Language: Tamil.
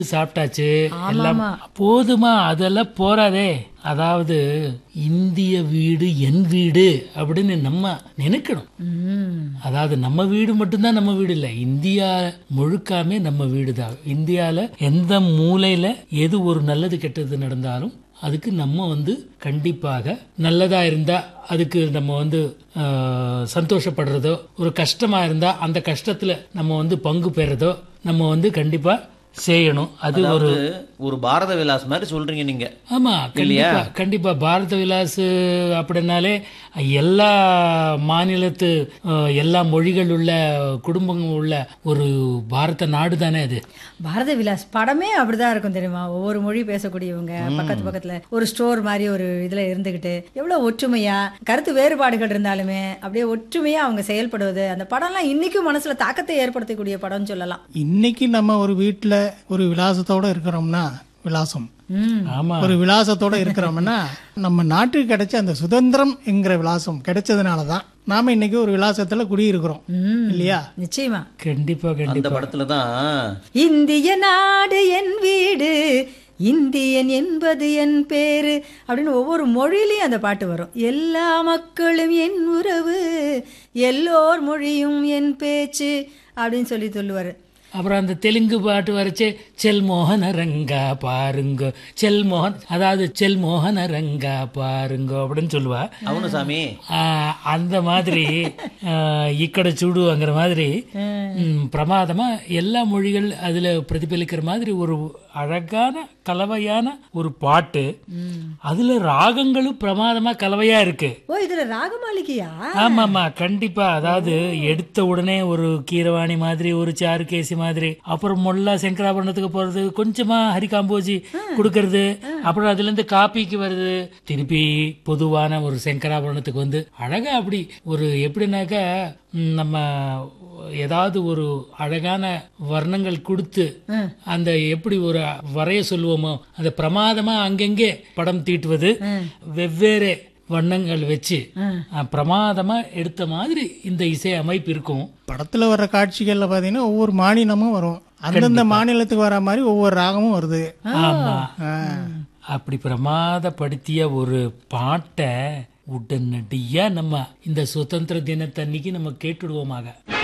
சாப்பிட்டாச்சு எல்லாம் போதுமா அதெல்லாம் போறாதே அதாவது இந்திய வீடு என் வீடு அப்படின்னு நம்ம நினைக்கணும் ம். அதாவது நம்ம வீடு மட்டும்தான் நம்ம வீடு இல்லை இந்தியா முழுக்காமே நம்ம வீடு தான் இந்தியால எந்த மூலையில எது ஒரு நல்லது கெட்டது நடந்தாலும் அதுக்கு நம்ம வந்து கண்டிப்பாக நல்லதா இருந்தா அதுக்கு நம்ம வந்து ஆஹ், சந்தோஷப்படுறதோ ஒரு கஷ்டமா இருந்தா அந்த கஷ்டத்துல நம்ம வந்து பங்கு பெறதோ நம்ம வந்து கண்டிப்பா செய்யணும் அது ஒரு அதாவது ஒரு பாரத விலாஸ் மாதிரி சொல்றீங்க நீங்க ஆமா கண்டிப்பா கண்டிப்பா பாரத விலாஸ் அப்படின்னாலே எல்லா மாநிலத்து அஹ், எல்லா மொழிகள் உள்ள குடும்பங்கள் உள்ள ஒரு பாரத நாடு தானே அது பாரத விலாஸ் படமே அப்படிதான் இருக்கும் தெரியுமா ஒவ்வொரு மொழி பேசக்கூடியவங்க பக்கத்து பக்கத்துல ஒரு ஸ்டோர் மாதிரி ஒரு இதுல இருந்துகிட்டு எவ்வளவு ஒற்றுமையா கருத்து வேறுபாடுகள் இருந்தாலுமே அப்படியே ஒற்றுமையா அவங்க செயல்படுவது அந்த படம்லாம் இன்னைக்கும் மனசுல தாக்கத்தை ஏற்படுத்தக்கூடிய படம்னு சொல்லலாம் இன்னைக்கு நம்ம ஒரு வீட்டில் ஒரு விலாசத்தோட இருக்கிறோம்னா விலாசம் ம் ஆமா ஒரு விலாசத்தோட இருக்கிறோம்னா நம்ம நாட்டுக்கு கிடைச்ச அந்த சுதந்திரம் என்கிற விலாசம் கிடைச்சதுனால தான் நாம இன்னைக்கு ஒரு விலாசத்துல குடியிருக்கிறோம் ம். இல்லையா நிச்சயமா கண்டிப்பா அந்த கண்டிப்பா படத்துல தான் இந்திய நாடு என் வீடு இந்தியன் என்பது என் பேரு அப்படின்னு ஒவ்வொரு மொழியிலையும் அந்த பாட்டு வரும் எல்லா மக்களும் என் உறவு எல்லோர் மொழியும் என் பேச்சு அப்படின்னு சொல்லி சொல்லுவாரு அப்புறம் அந்த தெலுங்கு பாட்டு வரைச்சே செல் மோகன ரங்கா பாருங்க செல் மோகன் அதாவது செல் மோகன ரங்கா பாருங்க அப்படின்னு சொல்லுவா அவனு சாமி ஆஹ், அந்த மாதிரி ஆஹ், இக்கட சூடுங்கிற மாதிரி ம், பிரமாதமா எல்லா மொழிகள் அதுல பிரதிபலிக்கிற மாதிரி ஒரு அழகான கலவையான ஒரு பாட்டு அதுல ராகங்களும் பிரமாதமா கலவையா இருக்கு ஓ இதுல ராகமாளிகையா ஆமாமா கண்டிப்பா அதாவது எடுத்த உடனே ஒரு கீரவாணி மாதிரி ஒரு சாருகேசி மாதிரி அப்புறம் மொல்லா சங்கராபரணத்துக்கு போறது கொஞ்சமா ஹரிகாம்போஜி கொடுக்கறது அப்புறம் அதுல இருந்து காப்பிக்கு வருது திருப்பி பொதுவான ஒரு சங்கராபரணத்துக்கு வந்து அழகா அப்படி ஒரு எப்படின்னாக்கா ம், நம்ம ஏதாவது ஒரு அழகான வர்ணங்கள் கொடுத்து அந்த எப்படி ஒரு வரைய சொல்லுவோமோ அந்த பிரமாதமா அங்கங்கே படம் தீட்டுவது வெவ்வேறு வண்ணங்கள் வச்சு அஹ், பிரமாதமா எடுத்த மாதிரி இந்த இசை அமைப்பு இருக்கும் படத்துல வர்ற காட்சிகள்ல பாத்தீங்கன்னா ஒவ்வொரு மாநிலமும் வரும் அந்தந்த மாநிலத்துக்கு வர மாதிரி ஒவ்வொரு ராகமும் வருது ஆமா ஆ. அப்படி பிரமாதப்படுத்திய ஒரு பாட்டை உடனடியா நம்ம இந்த சுதந்திர தினத்தன்னைக்கு நம்ம கேட்டுடுவோமாக